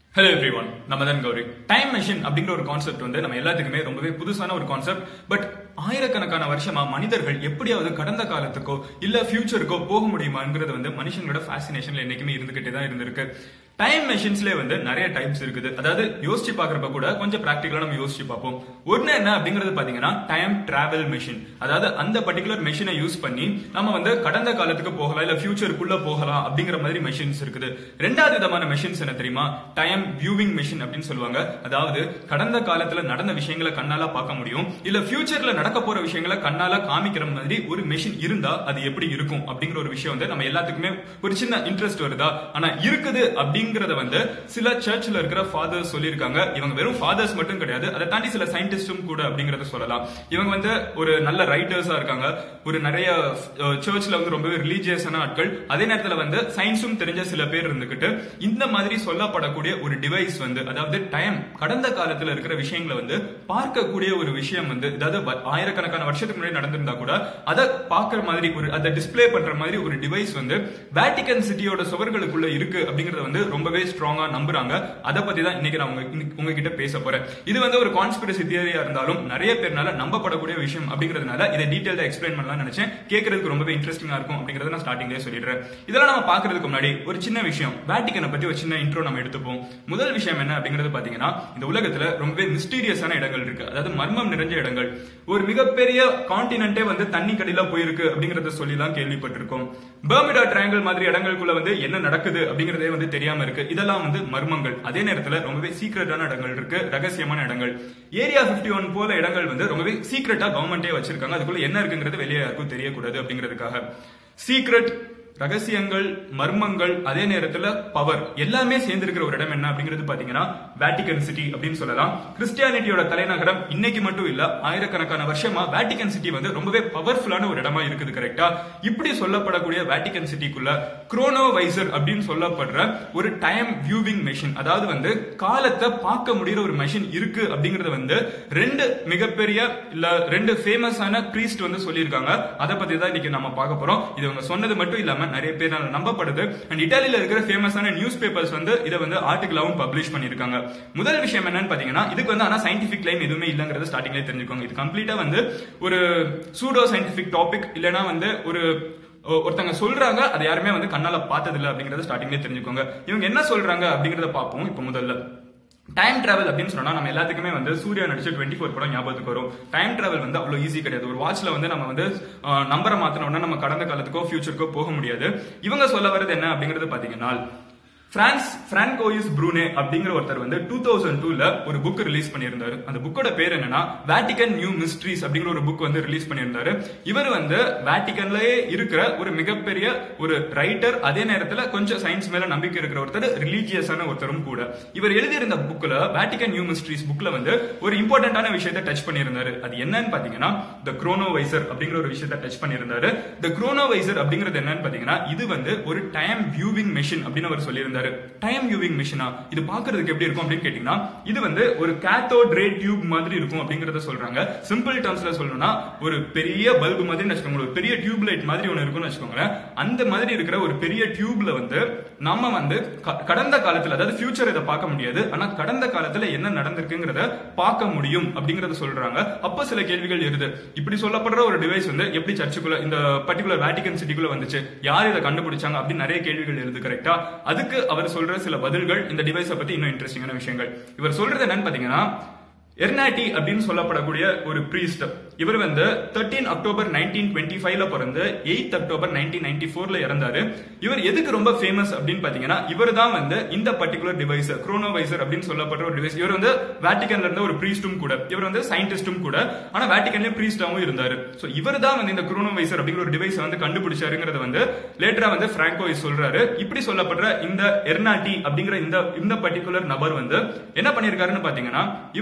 hello every one நம்ம தான் Gowri time machine அப்படிங்கிற ஒரு கான்செப்ட் வந்து நம்ம எல்லாத்துக்குமே ரொம்பவே புதுசான ஒரு கான்செப்ட் பட் ஆயிரக்கணக்கான வருஷமா மனிதர்கள் எப்படியாவது கடந்த காலத்துக்கோ இல்ல ஃபியூச்சருக்கோ போக முடியுமாங்கிறது வந்து மனுஷங்களோட ஃபேசினேஷன்ல என்னைக்குமே இருந்துகிட்டே தான் இருந்திருக்கு டைம் மெஷின்ஸ்ல வந்து நிறைய டைப்ஸ் இருக்குது அதாவது யோசிச்சு பாக்குறப்ப கூட கொஞ்சம் பிராக்டிகலா நம்ம யோசிச்சு பார்ப்போம் ஒண்ணு என்ன அப்படிங்கிறது பாத்தீங்கன்னா டைம் டிராவல் மெஷின் அதாவது அந்த பர்டிகுலர் மெஷினை யூஸ் பண்ணி நம்ம வந்து கடந்த காலத்துக்கு போகலாம் இல்ல ஃபியூச்சருக்குள்ள போகலாம் அப்படிங்கிற மாதிரி மெஷின்ஸ் இருக்குது ரெண்டாவது விதமான மெஷின்ஸ் என்ன தெரியுமா டைம் வியூவிங் மெஷின் அப்படின்னு சொல்லுவாங்க அதாவது கடந்த காலத்துல நடந்த விஷயங்களை கண்ணால பார்க்க முடியும் இல்ல ஃபியூச்சர்ல நடக்க போற விஷயங்களை கண்ணால காமிக்கிற மாதிரி ஒரு மெஷின் இருந்தா அது எப்படி இருக்கும் அப்படிங்கிற ஒரு விஷயம் வந்து நம்ம எல்லாத்துக்குமே ஒரு சின்ன இன்ட்ரெஸ்ட் வருதா ஆனா இருக்குது அப்படிங்கறத வந்து சில சர்ச்ல இருக்கிற ஃபாதர்ஸ் சொல்லியிருக்காங்க இவங்க வெறும் ஃபாதர்ஸ் மட்டும் கிடையாது அதை தாண்டி சில சயின்டிஸ்டும் கூட அப்படிங்கறத சொல்லலாம் இவங்க வந்து ஒரு நல்ல ரைட்டர்ஸா இருக்காங்க ஒரு நிறைய சர்ச்ல வந்து ரொம்பவே ரிலீஜியஸான ஆட்கள் அதே நேரத்துல வந்து சயின்ஸும் தெரிஞ்ச சில பேர் இருந்துகிட்டு இந்த மாதிரி சொல்லப்படக்கூடிய ஒரு டிவைஸ் வந்து அதாவது டைம் கடந்த காலத்துல இருக்கிற விஷயங்களை வந்து பார்க்கக்கூடிய ஒரு விஷயம் வந்து அதாவது வ- ஆயிரக்கணக்கான வருஷத்துக்கு முன்னாடி நடந்திருந்தா கூட அதை பார்க்குற மாதிரி ஒரு அதை டிஸ்ப்ளே பண்ற மாதிரி ஒரு டிவைஸ் வந்து வேட்டிகன் சிட்டியோட சுவர்களுக்குள்ள இருக்கு அப்படிங்கறத வந்து ரொம்பவே ஸ்ட்ராங்கா நம்புறாங்க அதை பத்தி தான் இன்னைக்கு நான் உங்க இன்னைக்கு உங்ககிட்ட பேச போறேன் இது வந்து ஒரு கான்ஸ்பிரசி தியரியா இருந்தாலும் நிறைய பேர்னால நம்பப்படக்கூடிய விஷயம் அப்படிங்கிறதுனால இதை டீடைல்டா எக்ஸ்பிளைன் பண்ணலாம்னு நினைச்சேன் கேட்கறதுக்கு ரொம்பவே இன்ட்ரெஸ்டிங்கா இருக்கும் அப்படிங்கறத நான் ஸ்டார்டிங்லேயே சொல்லிடுறேன் இதெல்லாம் நம்ம பாக்குறதுக்கு முன்னாடி ஒரு சின்ன விஷயம் வேட்டிகனை பத்தி ஒரு சின்ன இன்ட்ரோ நம்ம எடுத்துப்போம் முதல் விஷயம் என்ன அப்படிங்கிறது பாத்தீங்கன்னா இந்த உலகத்துல ரொம்பவே மிஸ்டீரியஸான இடங்கள் இருக்கு அதாவது மர்மம் நிறைஞ்ச இடங்கள் ஒரு மிகப்பெரிய காண்டினென்ட்டே வந்து தண்ணி கடியில போயிருக்கு அப்படிங்கறத சொல்லி எல்லாம் கேள்விப்பட்டிருக்கோம் பெர்மிடா ட்ரையாங்கிள் மாதிரி இடங்களுக்குள்ள வந்து என்ன நடக்குது அப்படிங்கறதே வந்து தெரியாம இருக்கு இதெல்லாம் வந்து மர்மங்கள் அதே நேரத்துல ரொம்பவே சீக்ரெட்டான இடங்கள் இருக்கு ரகசியமான இடங்கள் ஏரியா 51 ஒன் போல இடங்கள் வந்து ரொம்பவே சீக்ரெட்டா கவர்மெண்டே வச்சிருக்காங்க அதுக்குள்ள என்ன இருக்குங்கிறது வெளியே யாருக்கும் தெரியக்கூடாது அப்படிங்கிறதுக்காக சீக்ரெட் ரகசியங்கள் மர்மங்கள் அதே நேரத்துல பவர் எல்லாமே சேர்ந்திருக்கிற ஒரு இடம் என்ன அப்படிங்கிறது பாத்தீங்கன்னா வேட்டிகன் சிட்டி அப்படின்னு சொல்லலாம் கிறிஸ்டியானிட்டியோட தலைநகரம் இன்னைக்கு மட்டும் இல்ல ஆயிரக்கணக்கான வருஷமா வேட்டிகன் சிட்டி வந்து ரொம்பவே பவர்ஃபுல்லான ஒரு இடமா இருக்குது கரெக்டா இப்படி சொல்லப்படக்கூடிய வேட்டிகன் சிட்டிக்குள்ள குரோனோ வைசர் அப்படின்னு சொல்லப்படுற ஒரு டைம் வியூவிங் மெஷின் அதாவது வந்து காலத்தை பார்க்க முடியுற ஒரு மெஷின் இருக்கு அப்படிங்கறது வந்து ரெண்டு மிகப்பெரிய இல்ல ரெண்டு ஃபேமஸான பிரீஸ்ட் வந்து சொல்லியிருக்காங்க அதை பத்தி தான் இன்னைக்கு நம்ம பார்க்க போறோம் இது அவங்க சொன்னது மட்டும் இல்லாம நிறைய பேர் நம்பப்படுது அண்ட் இட்டாலியில இருக்கிற ஃபேமஸான நியூஸ் பேப்பர்ஸ் வந்து இதை வந்து ஆர்டிகலாவும் பப்ளிஷ் பண்ணிருக்காங்க முதல் விஷயம் என்னன்னு பாத்தீங்கன்னா இதுக்கு வந்து ஆனா சயின்டிபிக் லைன் எதுவுமே இல்லங்கிறது ஸ்டார்டிங்லேயே தெரிஞ்சுக்கோங்க இது கம்ப்ளீட்டா வந்து ஒரு சூடோ சயின்டிபிக் டாபிக் இல்லைன்னா வந்து ஒரு ஒ- ஒருத்தங்க சொல்றாங்க அதை யாருமே வந்து கண்ணால பார்த்தது இல்ல அப்படிங்கறத ஸ்டார்டிங்லேயே தெரிஞ்சுக்கோங்க இவங்க என்ன சொல்றாங்க அப்படிங்கறத பார்ப்போம் இப்போ முதல்ல டைம் டிராவல் அப்படின்னு சொன்னா நம்ம எல்லாத்துக்குமே வந்து சூர்யா நடிச்ச டுவெண்ட்டி ஃபோர் படம் ஞாபகத்துக்கு வரும் டைம் டிராவல் வந்து அவ்வளவு ஈஸி கிடையாது ஒரு வாட்ச்ல வந்து நம்ம வந்து நம்பரை மாத்தினோம்னா நம்ம கடந்த காலத்துக்கோ ஃபியூச்சருக்கோ போக முடியாது இவங்க சொல்ல வர்றது என்ன அப்படிங்கறது பாத்தீங்கன்னா பிரான்ஸ் பிரான்கோயிஸ் ப்ரூனே அப்படிங்கிற ஒருத்தர் வந்து டூ தௌசண்ட் டூல ஒரு புக் ரிலீஸ் பண்ணியிருந்தாரு அந்த புக்கோட பேர் என்னன்னா வேட்டிகன் நியூ மிஸ்ட்ரீஸ் அப்படிங்கிற ஒரு புக் வந்து ரிலீஸ் பண்ணியிருந்தாரு இவர் வந்து வேட்டிகன்லயே இருக்கிற ஒரு மிகப்பெரிய ஒரு ரைட்டர் அதே நேரத்துல கொஞ்சம் சயின்ஸ் மேல நம்பிக்கை இருக்கிற ஒருத்தர் ரிலீஜியஸான ஒருத்தரும் கூட இவர் எழுதியிருந்த புக்ல வேட்டிகன் நியூ மிஸ்ட்ரீஸ் புக்ல வந்து ஒரு இம்பார்ட்டன்டான விஷயத்தை டச் பண்ணியிருந்தாரு அது என்னன்னு பாத்தீங்கன்னா த குரோனோவைசர் அப்படிங்கிற ஒரு விஷயத்தை டச் பண்ணியிருந்தாரு த குரோனோவைசர் அப்படிங்கிறது என்னன்னு பாத்தீங்கன்னா இது வந்து ஒரு டைம் வியூவிங் மெஷின் அப்படின்னு அவர் சொல்லியிருந்தாரு டைம் வியூவிங் மெஷினா இது பாக்குறதுக்கு எப்படி இருக்கும் அப்படின்னு கேட்டீங்கன்னா இது வந்து ஒரு கேத்தோட் ரே டியூப் மாதிரி இருக்கும் அப்படிங்கறத சொல்றாங்க சிம்பிள் டேர்ம்ஸ்ல சொல்லணும்னா ஒரு பெரிய பல்பு மாதிரி வச்சுக்கோங்க ஒரு பெரிய டியூப் லைட் மாதிரி ஒன்று இருக்கும்னு வச்சுக்கோங்களேன் அந்த மாதிரி இருக்கிற ஒரு பெரிய டியூப்ல வந்து நம்ம வந்து க- கடந்த காலத்துல அதாவது ஃபியூச்சர் இதை பார்க்க முடியாது ஆனா கடந்த காலத்துல என்ன நடந்திருக்குங்கிறத பார்க்க முடியும் அப்படிங்கறத சொல்றாங்க அப்ப சில கேள்விகள் எழுது இப்படி சொல்லப்படுற ஒரு டிவைஸ் வந்து எப்படி சர்ச்சுக்குள்ள இந்த பர்டிகுலர் வேட்டிகன் சிட்டிக்குள்ள வந்துச்சு யார் இதை கண்டுபிடிச்சாங்க அப்படின்னு நிறைய கேள்விகள் எழுது கரெக்டா அதுக்கு அவர் சொல்ற சில பதில்கள் இந்த டிவைஸை பத்தி இன்னும் இன்ட்ரெஸ்டிங்கான விஷயங்கள் இவர் சொல்றது என்னன்னு பாத்தீங்கன்னா எர்னாட்டி அப்படின்னு சொல்லப்படக்கூடிய ஒரு பிரீஸ்ட் இவர் வந்து 13 அக்டோபர் நைன்டீன் டுவெண்ட்டி ஃபைவ்ல பிறந்து எயித் அக்டோபர் நைன்டீன் நைன்டி ஃபோர்ல இறந்தாரு இவர் எதுக்கு ரொம்ப ஃபேமஸ் அப்படின்னு பாத்தீங்கன்னா இவர் தான் வந்து இந்த பர்டிகுலர் டிவைஸ் குரோனோவைசர் அப்படின்னு சொல்லப்படுற ஒரு டிவைஸ் இவர் வந்து வேட்டிகன்ல இருந்த ஒரு பிரீஸ்டும் கூட இவர் வந்து சயின்டிஸ்டும் கூட ஆனா வேட்டிகன்லயும் பிரீஸ்டாவும் இருந்தாரு சோ இவர் தான் வந்து இந்த குரோனோவைசர் அப்படிங்கிற ஒரு டிவைஸ் வந்து கண்டுபிடிச்சாருங்கிறது வந்து லேட்டரா வந்து பிராங்கோயிஸ் சொல்றாரு இப்படி சொல்லப்படுற இந்த எர்னாட்டி அப்படிங்கிற இந்த இந்த பர்டிகுலர் நபர் வந்து என்ன பண்ணிருக்காருன்னு பாத்தீங்கன்னா இவர் வந்து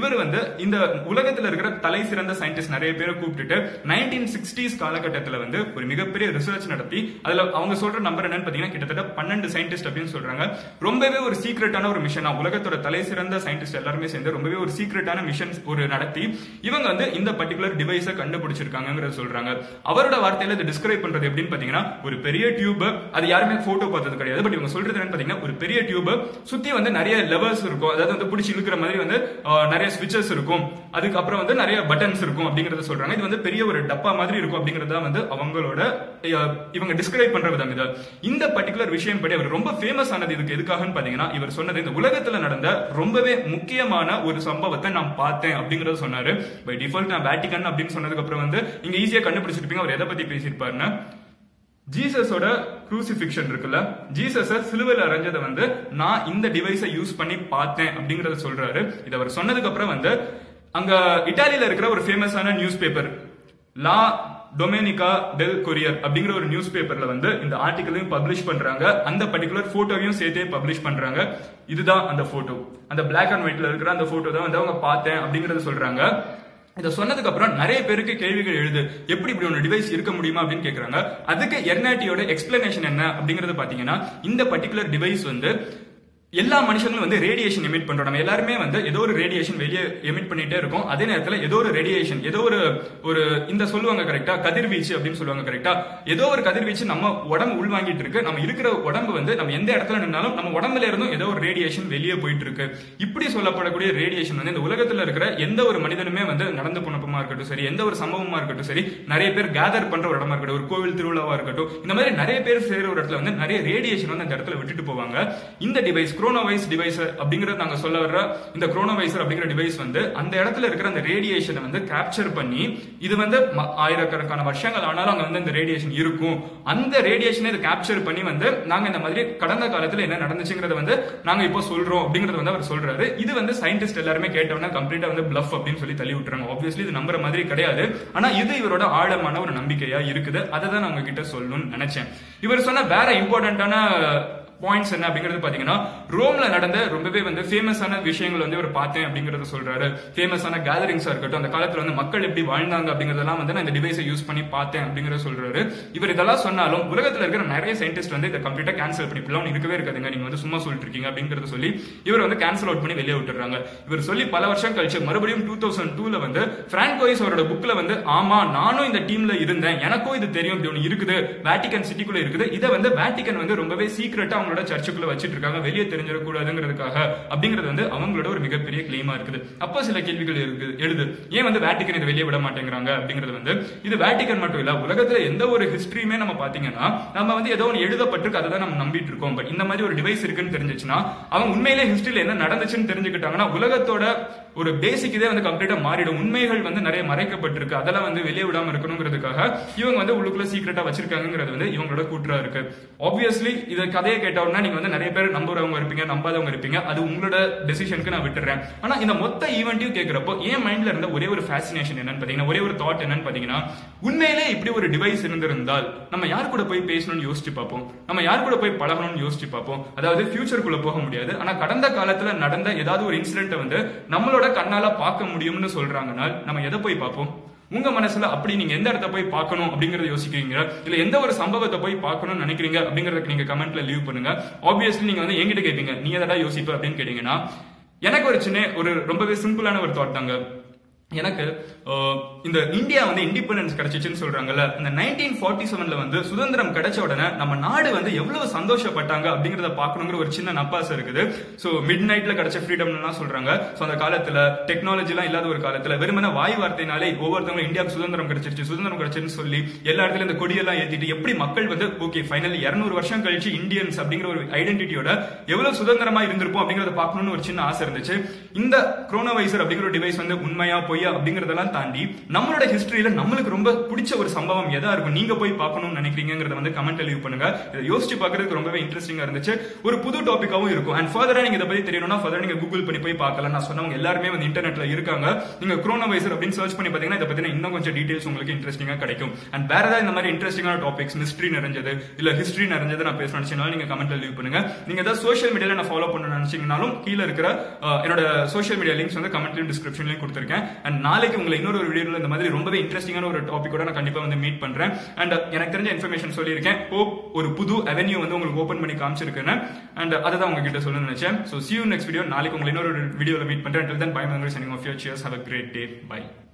இந்த உலகத்துல இருக்கிற தலை சிறந்த சயின்டிஸ்ட் நிறைய பேரை கூப்பிட்டுட்டு நைன்டீன் சிக்ஸ்டீஸ் காலகட்டத்துல வந்து ஒரு மிகப்பெரிய ரிசர்ச் நடத்தி அதுல அவங்க சொல்ற நம்பர் என்னன்னு பாத்தீங்கன்னா கிட்டத்தட்ட பன்னெண்டு சயின்டிஸ்ட் அப்படின்னு சொல்றாங்க ரொம்பவே ஒரு சீக்ரெட்டான ஒரு மிஷனா உலகத்தோட தலை சிறந்த சயின்டிஸ்ட் எல்லாருமே சேர்ந்து ரொம்பவே ஒரு சீக்ரெட்டான மிஷன் ஒரு நடத்தி இவங்க வந்து இந்த பர்டிகுலர் டிவைஸை கண்டுபிடிச்சிருக்காங்கிறத சொல்றாங்க அவரோட வார்த்தையில இதை டிஸ்கிரைப் பண்றது எப்படின்னு பாத்தீங்கன்னா ஒரு பெரிய டியூப் அது யாருமே போட்டோ பார்த்தது கிடையாது பட் இவங்க சொல்றது என்னன்னு பாத்தீங்கன்னா ஒரு பெரிய டியூப் சுத்தி வந்து நிறைய லெவல்ஸ் இருக்கும் அதாவது வந்து பிடிச்சி இழுக்கிற மாதிரி வந்து ஆஹ், நிறைய ஸ்விட்சஸ் இருக்கும் அதுக்கப்புறம் வந்து நிறைய பட்டன்ஸ் இருக்கும் அப்படிங்கறத சொல்றாங்க இது வந்து பெரிய ஒரு டப்பா மாதிரி இருக்கும் அப்படிங்கறத வந்து அவங்களோட ஆஹ், இவங்க டிஸ்கிரைப் பண்ற விதம் இது இந்த பர்டிகுலர் விஷயம் படி அவர் ரொம்ப ஃபேமஸ் ஆனது இதுக்கு எதுக்காகன்னு பாத்தீங்கன்னா இவர் சொன்னது இந்த உலகத்துல நடந்த ரொம்பவே முக்கியமான ஒரு சம்பவத்தை நான் பார்த்தேன் அப்படிங்கறத சொன்னாரு பை டிஃபால்ட் நான் வேட்டிகன் அப்படின்னு சொன்னதுக்கு அப்புறம் வந்து நீங்க ஈஸியா கண்டுபிடிச்சிருப்பீங்க அவர் எதை பத்தி பேசியிருப்பாருன்னா ஜீசஸோட குரூசிபிக்ஷன் இருக்குல்ல ஜீசஸ சிலுவையில் அரைஞ்சதை வந்து நான் இந்த டிவைஸை யூஸ் பண்ணி பார்த்தேன் அப்படிங்கறத சொல்றாரு இது அவர் சொன்னதுக்கு அப்புறம் வந்து அங்க இட்டாலியில இருக்கிற ஒரு ஃபேமஸான news paper La Domenica del Corriere அப்படிங்கிற ஒரு நியூஸ் பேப்பர்ல வந்து இந்த ஆர்டிகலையும் பப்ளிஷ் பண்றாங்க அந்த பர்டிகுலர் போட்டோவையும் சேர்த்தே பப்ளிஷ் பண்றாங்க இதுதான் அந்த போட்டோ அந்த பிளாக் அண்ட் ஒயிட்ல இருக்கிற அந்த போட்டோ தான் வந்து அவங்க பார்த்தேன் அப்படிங்கறத சொல்றாங்க இதை சொன்னதுக்கு அப்புறம் நிறைய பேருக்கு கேள்விகள் எழுது எப்படி இப்படி ஒரு டிவைஸ் இருக்க முடியுமா அப்படின்னு கேக்குறாங்க அதுக்கு எர்னாட்டியோட எக்ஸ்பிளனேஷன் என்ன அப்படிங்கறது பாத்தீங்கன்னா இந்த பர்டிகுலர் டிவைஸ் வந்து எல்லா மனுஷங்களும் வந்து ரேடியேஷன் எமிட் பண்றோம் நம்ம எல்லாருமே வந்து ஏதோ ஒரு ரேடியேஷன் வெளியே எமிட் பண்ணிட்டே இருக்கோம் அதே நேரத்துல ஏதோ ஒரு ரேடியேஷன் ஏதோ ஒரு ஒரு இந்த சொல்லுவாங்க கரெக்டா கதிர்வீச்சு அப்படின்னு சொல்லுவாங்க கரெக்டா ஏதோ ஒரு கதிர்வீச்சு நம்ம உடம்பு உள்வாங்கிட்டு இருக்கு நம்ம இருக்கிற உடம்பு வந்து நம்ம எந்த இடத்துல நின்னாலும் நம்ம உடம்புல இருந்தும் ஏதோ ஒரு ரேடியேஷன் வெளியே போயிட்டு இருக்கு இப்படி சொல்லப்படக்கூடிய ரேடியேஷன் வந்து இந்த உலகத்துல இருக்கிற எந்த ஒரு மனிதனுமே வந்து நடந்து போனப்பமா இருக்கட்டும் சரி எந்த ஒரு சம்பவமா இருக்கட்டும் சரி நிறைய பேர் கேதர் பண்ற ஒரு இடமா இருக்கட்டும் ஒரு கோவில் திருவிழாவா இருக்கட்டும் இந்த மாதிரி நிறைய பேர் சேர்ற ஒரு இடத்துல வந்து நிறைய ரேடியேஷன் வந்து அந்த இடத்துல விட்டுட்டு போவாங்க இந்த டிவைஸ் குரோனோவைஸ் டிவைஸ் அப்படிங்கறது நாங்க சொல்ல வர்ற இந்த குரோனோவைசர் அப்படிங்கிற டிவைஸ் வந்து அந்த இடத்துல இருக்கிற அந்த ரேடியேஷனை வந்து கேப்சர் பண்ணி இது வந்து ம- ஆயிரக்கணக்கான வருஷங்கள் ஆனாலும் அங்க வந்து இந்த ரேடியேஷன் இருக்கும் அந்த ரேடியேஷனை இதை கேப்சர் பண்ணி வந்து நாங்க இந்த மாதிரி கடந்த காலத்துல என்ன நடந்துச்சுங்கிறத வந்து நாங்க இப்போ சொல்றோம் அப்படிங்கறது வந்து அவர் சொல்றாரு இது வந்து சயின்டிஸ்ட் எல்லாருமே கேட்டவொன்னா கம்ப்ளீட்டா வந்து bluff அப்படின்னு சொல்லி தள்ளி விட்டுறாங்க ஆப்வியஸ்லி இது நம்புற மாதிரி கிடையாது ஆனா இது இவரோட ஆழமான ஒரு நம்பிக்கையா இருக்குது அதை தான் நான் உங்ககிட்ட சொல்லணும்னு நினைச்சேன் இவர் சொன்ன வேற இம்பார்ட்டன்டான பாயிண்ட்ஸ் என்ன அப்படிங்கிறது பாத்தீங்கன்னா ரோம்ல நடந்த ரொம்பவே வந்து ஃபேமஸான விஷயங்கள் வந்து இவர் பார்த்தேன் அப்படிங்கறத சொல்றாரு ஃபேமஸான கேதரிங்ஸா இருக்கட்டும் அந்த காலத்துல வந்து மக்கள் எப்படி வாழ்ந்தாங்க அப்படிங்கறதெல்லாம் வந்து நான் இந்த டிவைஸை யூஸ் பண்ணி பார்த்தேன் அப்படிங்கறத சொல்றாரு இவர் இதெல்லாம் சொன்னாலும் உலகத்துல இருக்கிற நிறைய சயின்டிஸ்ட் வந்து இதை கம்ப்ளீட்டா கேன்சல் பண்ணி இப்பெல்லாம் இருக்கவே இருக்காதுங்க நீங்க வந்து சும்மா சொல்லிட்டு இருக்கீங்க அப்படிங்கறத சொல்லி இவர் வந்து கேன்சல் அவுட் பண்ணி வெளியே விட்டுறாங்க இவர் சொல்லி பல வருஷம் கழிச்சு மறுபடியும் டூ தௌசண்ட் டூல வந்து பிரான்கோயிஸ் அவரோட புக்ல வந்து ஆமா நானும் இந்த டீம்ல இருந்தேன் எனக்கும் இது தெரியும் இப்படி ஒண்ணு இருக்குது வேட்டிகன் சிட்டிக்குள்ள இருக்குது இதை வந்து வேட்டிகன் வந்து ரொம்பவே சீக்கிரட்டா அவங்களோட சர்ச்சுக்குள்ள வச்சிட்டு இருக்காங்க வெளியே தெரிஞ்சிடக்கூடாதுங்கிறதுக்காக அப்படிங்கிறது வந்து அவங்களோட ஒரு மிகப்பெரிய கிளைமா இருக்குது அப்போ சில கேள்விகள் இருக்குது எழுது ஏன் வந்து வேட்டிகன் இதை வெளியே விட மாட்டேங்கிறாங்க அப்படிங்கிறது வந்து இது வேட்டிகன் மட்டும் இல்ல உலகத்துல எந்த ஒரு ஹிஸ்டரியுமே நம்ம பாத்தீங்கன்னா நம்ம வந்து ஏதோ ஒன்று எழுதப்பட்டிருக்கு அதை தான் நம்ம நம்பிட்டு இருக்கோம் பட் இந்த மாதிரி ஒரு டிவைஸ் இருக்குன்னு தெரிஞ்சிச்சுன்னா அவங்க உண்மையிலே ஹிஸ்டரியில என்ன நடந்துச்சுன்னு தெரிஞ்சுக்கிட்டாங்கன்னா உலகத்தோட ஒரு பேசிக் இதே வந்து கம்ப்ளீட்டா மாறிடும் உண்மைகள் வந்து நிறைய மறைக்கப்பட்டிருக்கு அதெல்லாம் வந்து வெளியே விடாம இருக்கணுங்கிறதுக்காக இவங்க வந்து உள்ளுக்குள்ள சீக்கிரட்டா வச்சிருக்காங்கிறது வந்து இவங்களோட கூற்றா இருக்கு ஆப்வியஸ்லி இத கதையை கேட்ட உடனே நீங்க வந்து நிறைய பேர் நம்புறவங்க இருப்பீங்க நம்பாதவங்க இருப்பீங்க அது உங்களோட டெசிஷனுக்கு நான் விட்டுறேன் ஆனா இந்த மொத்த ஈவெண்ட்டையும் கேட்கிறப்போ என் மைண்ட்ல இருந்த ஒரே ஒரு ஃபேசினேஷன் என்னன்னு பாத்தீங்கன்னா ஒரே ஒரு தாட் என்னன்னு பாத்தீங்கன்னா உண்மையிலே இப்படி ஒரு டிவைஸ் இருந்திருந்தால் நம்ம யார் கூட போய் பேசணும்னு யோசிச்சு பார்ப்போம் நம்ம யார் கூட போய் பழகணும்னு யோசிச்சு பார்ப்போம் அதாவது ஃபியூச்சருக்குள்ள போக முடியாது ஆனா கடந்த காலத்துல நடந்த ஏதாவது ஒரு இன்சிடென்ட்டை வந்து நம்மளோட கண்ணால பார்க்க முடியும்னு சொல்றாங்கன்னா நம்ம எதை போய் பார்ப்போம் உங்க மனசுல அப்படி நீங்க எந்த இடத்த போய் பார்க்கணும் அப்படிங்கறத யோசிக்கிறீங்க இல்ல எந்த ஒரு சம்பவத்தை போய் பார்க்கணும்னு நினைக்கிறீங்க அப்படிங்கறதுக்கு நீங்க கமெண்ட்ல லீவ் பண்ணுங்க ஆப்வியஸ்லி நீங்க வந்து என்கிட்ட கேட்பீங்க நீ எதடா யோசிப்ப அப்படின்னு கேட்டீங்கன்னா எனக்கு ஒரு சின்ன ஒரு ரொம்பவே சிம்பிளான ஒரு தாட் தாங்க எனக்கு அஹ், இந்த இந்தியா வந்து இண்டிபெண்டன்ஸ் கிடைச்சிச்சுன்னு சொல்றாங்கல்ல இந்த நைன்டீன் ஃபார்ட்டி செவன்ல வந்து சுதந்திரம் கிடைச்ச உடனே நம்ம நாடு வந்து எவ்வளவு சந்தோஷப்பட்டாங்க அப்படிங்கறத பார்க்கணுங்கிற ஒரு சின்ன நப்பாசை இருக்குது சோ மிட் நைட்ல கிடைச்ச ஃப்ரீடம்லாம் சொல்றாங்க சோ அந்த காலத்துல டெக்னாலஜி எல்லாம் இல்லாத ஒரு காலத்துல வெறுமனே வாய் வார்த்தைனாலே ஒவ்வொருத்தவங்களும் இந்தியாவுக்கு சுதந்திரம் கிடைச்சிருச்சு சுதந்திரம் கிடைச்சிருன்னு சொல்லி எல்லா இடத்துலயும் இந்த கொடியெல்லாம் ஏத்திட்டு எப்படி மக்கள் வந்து ஓகே ஃபைனலி இருநூறு வருஷம் கழிச்சு இந்தியன்ஸ் அப்படிங்கிற ஒரு ஐடென்டிட்டியோட எவ்வளவு சுதந்திரமா இருந்திருப்போம் அப்படிங்கறத பார்க்கணும்னு ஒரு சின்ன ஆசை இருந்துச்சு இந்த குரோனோவைசர் அப்படிங்கிற ஒரு டிவைஸ் வந்து உண்மையா போய் பொய்யா அப்படிங்கறதெல்லாம் தாண்டி நம்மளோட ஹிஸ்டரியில நம்மளுக்கு ரொம்ப பிடிச்ச ஒரு சம்பவம் எதா இருக்கும் நீங்க போய் பார்க்கணும்னு நினைக்கிறீங்கிறத வந்து கமெண்ட் லீவ் பண்ணுங்க இதை யோசிச்சு பார்க்கறதுக்கு ரொம்பவே இன்ட்ரெஸ்டிங்கா இருந்துச்சு ஒரு புது டாபிக்காவும் இருக்கும் அண்ட் ஃபர்தரா நீங்க இதை பத்தி தெரியணும்னா ஃபர்தரா நீங்க கூகுள் பண்ணி போய் பார்க்கலாம் நான் சொன்னவங்க எல்லாருமே வந்து இன்டர்நெட்ல இருக்காங்க நீங்க கொரோனா வைரஸ் அப்படின்னு சர்ச் பண்ணி பாத்தீங்கன்னா இதை பத்தின இன்னும் கொஞ்சம் டீடைல்ஸ் உங்களுக்கு இன்ட்ரெஸ்டிங்கா கிடைக்கும் அண்ட் வேற ஏதாவது இந்த மாதிரி இன்ட்ரெஸ்டிங்கான டாபிக்ஸ் மிஸ்ட்ரி நிறைஞ்சது இல்ல ஹிஸ்டரி நிறைஞ்சது நான் பேச நினைச்சனாலும் நீங்க கமெண்ட்ல லீவ் பண்ணுங்க நீங்க ஏதாவது சோஷியல் மீடியால நான் ஃபாலோ பண்ண நினைச்சீங்கனாலும் கீழே இருக்கிற அஹ், என்னோட சோஷியல் மீடியா லிங்க்ஸ் வந்து கமெண்ட்லயும் டிஸ்கிரிப்ஷன்லயும் கொடுத்துருக்கேன் அண்ட் நாளைக்கு உங்களை இன்னொரு ஒரு வீடியோல இந்த மாதிரி ரொம்பவே இன்ட்ரெஸ்டிங்கான ஒரு டாபிக்கோட நான் கண்டிப்பா வந்து மீட் பண்றேன் அண்ட் எனக்கு தெரிஞ்ச இன்ஃபர்மேஷன் சொல்லியிருக்கேன் ஹோப் ஒரு புது அவென்யூ வந்து உங்களுக்கு ஓபன் பண்ணி காமிச்சிருக்கேன் அண்ட் அதை தான் உங்ககிட்ட சொல்ல நினைச்சேன் so see you next video நாளைக்கு உங்களை இன்னொரு வீடியோல மீட் பண்றேன் until then bye மங்கர் sending off your cheers have a great day bye